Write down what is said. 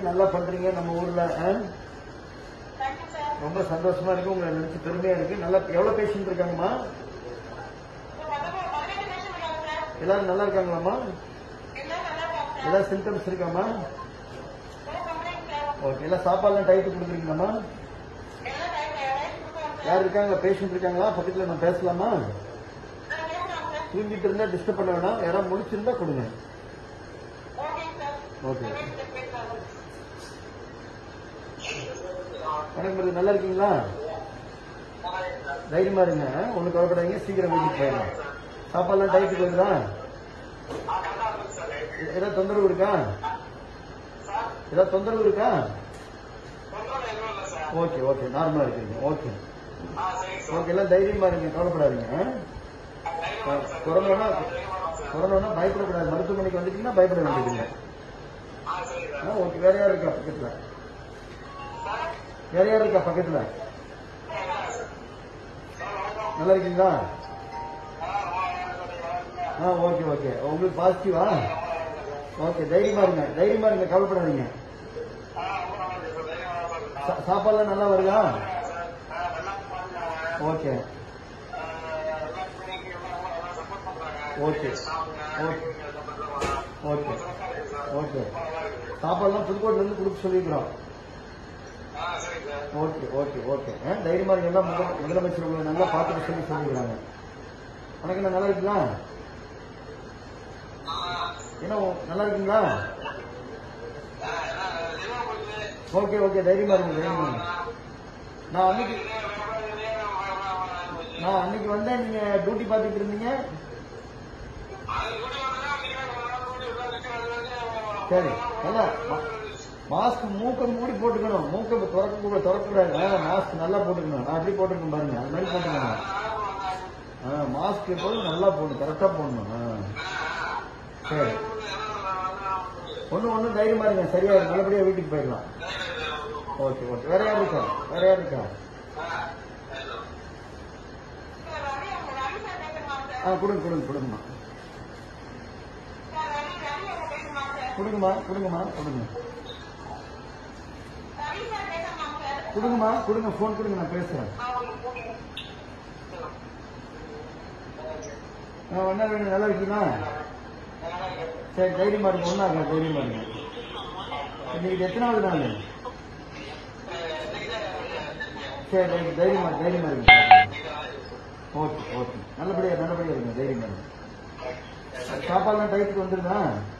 நல்லா பண்றீங்க நம்ம ஊர்ல ஆ? தேங்க்யூ சார் ரொம்ப சந்தோஷமா இருக்கு உங்களை நினைச்சு பெருமையா இருக்கு நல்லா எவ்வளவு பேஷண்ட் இருக்காங்கம்மா பதினெட்டு நிமிஷம் இருக்காங்க சார் எல்லாரும் நல்லா இருக்காங்களாம்மா எல்லாம் நல்லா இருக்காங்க சார் ஏதாவது சிம்டம்ஸ் இருக்காம்மா நோ கம்ப்ளைண்ட் சார் ஓகே எல்லாம் சாப்பாடுலாம் டைட்டு கொடுக்குறீங்களாம்மா எல்லாம் ரைட் ரைட் கொடுக்குறோம் சார் யார் இருக்காங்க பேஷண்ட் இருக்காங்களா பக்கத்துல நம்ம பேசலாமா நான் பேசுறேன் சார் தூங்கிட்டு இருந்தா டிஸ்டர்ப் பண்ண வேணாம் யாராவது முடிச்சிருந்தா கொடுங்க ஓகே சார் ஓகே பேசுறேன் வணக்கம் brother. நல்லா இருக்கீங்களா தைரியமா இருங்க ஒண்ணு கவலைப்படாதீங்க சீக்கிரம் வீட்டுக்கு போயிடலாம் சாப்பாடுலாம் டைட்டுக்கு வருதா ஏதாவது தொந்தரவு இருக்கா ஏதாவது தொந்தரவு இருக்கா ஓகே ஓகே நார்மலா இருக்கீங்க ஓகே ஓகே எல்லாம் தைரியமா இருங்க கவலைப்படாதீங்க ஆ? கொரோனா கொரோனா பயப்படக்கூடாது மருத்துவமனைக்கு வந்துட்டீங்கன்னா பயப்பட வேண்டியதில்லை ஆ, ஓகே வேற யார் இருக்கா பக்கத்துல வேற யார் இருக்கா பக்கத்துல நல்லா இருக்கீங்களா ஆ ஓகே ஓகே உங்களுக்கு பாசிட்டிவா ஓகே தைரியமா இருங்க தைரியமா இருங்க கவலைப்படாதீங்க சா- சாப்பாடுலாம் நல்லா வருதா okay okay okay okay okay சாப்பாடுலாம் புதுக்கோட்ல இருந்து கொடுக்க சொல்லியிருக்கிறோம் ஓகே ஓகே ஓகே ஆ, தைரியமா இருங்க எல்லாம் முதல- முதலமைச்சர் உங்களை நல்லா பார்த்துட்டு சொல்லி சொல்லிக்கிறாங்க வணக்கம் நல்லா இருக்கீங்களா என்ன நல்லா இருக்கீங்களா ஓகே ஓகே தைரியமா இருங்க தைரியமா இருங்க நான் அன்னைக்கு நான் அன்னைக்கு வந்தேன் நீங்க டியூட்டி பார்த்துட்டு இருந்தீங்க சரி நல்லா மாஸ்க் மூக்க மூடி போட்டுக்கணும் மூக்க திறக்க கூட திறக்கக்கூடாது மாஸ்க் நல்லா போட்டுக்கணும் நான் அப்படி போட்டுக்கணும் பாருங்க அது மாதிரி போட்டுக்கணும் மாஸ்க் எப்போதும் நல்லா போடணும் கரெக்டா போடணும் ஆ. சரி ஒண்ணு ஒண்ணு தைரியமா இருங்க சரியா இருக்கு. நல்லபடியா வீட்டுக்கு போயிடலாம் ஓகே ஓகே வேற யார் இருக்கா வேற யார் இருக்கா சார் ரவி அவங்க ரவி சார் பேசுமா சார் ஆ கொடுங்க கொடுங்க கொடுங்கம்மா சார் ரவி ரவி அவங்க பேசுமா சார் கொடுங்கம்மா கொடுங்கம்மா கொடுங்க ரவி சார் பேசுமா சார் கொடுங்கம்மா கொடுங்க ஃபோன் கொடுங்க நான் பேசுறேன் ஆ, என்ன வேணும் நல்லா இருக்கீங்களா சரி தைரியமா இருங்க ஒன்றாங்க தைரியமா இருங்க இன்னைக்கு எத்தனாவது நாள் சரி ரைட் தைரியமா தைரியமா இருங்க ஓகே ஓகே நல்லபடியா நல்லபடியா இருங்க தைரியமா இருங்க சாப்பாடுலாம் டைத்துக்கு வந்துருதா